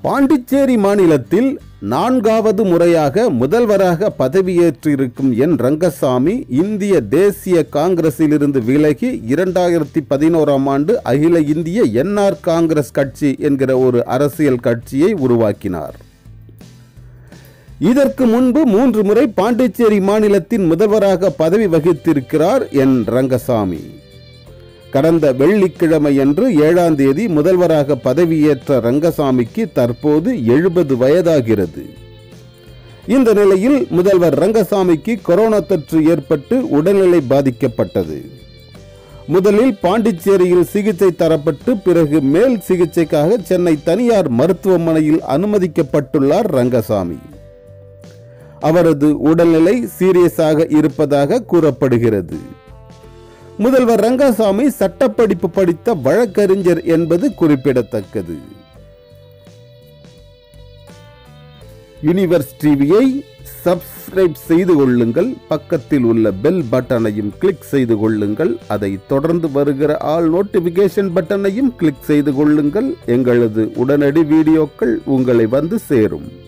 பாண்டிச்சேரி மாநிலத்தில் நான்காவது முறையாக முதல்வராக பதவியேற்றிருக்கும் என் ரங்கசாமி இந்திய தேசிய காங்கிரஸிலிருந்து விலகி இரண்டாயிரத்தி பதினோராம் ஆண்டு அகில இந்திய என்ஆர் காங்கிரஸ் கட்சி என்கிற ஒரு அரசியல் கட்சியை உருவாக்கினார் இதற்கு முன்பு மூன்று முறை பாண்டிச்சேரி மாநிலத்தின் முதல்வராக பதவி வகித்திருக்கிறார் என் ரங்கசாமி கடந்த வெள்ளிக்கிழமையன்று ஏழாம் தேதி முதல்வராக பதவியேற்ற ரங்கசாமிக்கு தற்போது எழுபது வயதாகிறது இந்த நிலையில் முதல்வர் ரங்கசாமிக்கு கொரோனா தொற்று ஏற்பட்டு உடல்நிலை பாதிக்கப்பட்டது முதலில் பாண்டிச்சேரியில் சிகிச்சை தரப்பட்டு பிறகு மேல் சிகிச்சைக்காக சென்னை தனியார் மருத்துவமனையில் அனுமதிக்கப்பட்டுள்ளார் ரங்கசாமி அவரது உடல்நிலை சீரியஸாக இருப்பதாக கூறப்படுகிறது முதல்வர் ரங்கசாமி சட்டப்படிப்பு படித்த வழக்கறிஞர் என்பது குறிப்பிடத்தக்கது யூனிவர்ஸ் டிவியை சப்ஸ்கிரைப் செய்து கொள்ளுங்கள் பக்கத்தில் உள்ள பெல் பட்டனையும் கிளிக் செய்து கொள்ளுங்கள் அதை தொடர்ந்து வருகிற ஆல் நோட்டிபிகேஷன் பட்டனையும் கிளிக் செய்து கொள்ளுங்கள் எங்களது உடனடி வீடியோக்கள் உங்களை வந்து சேரும்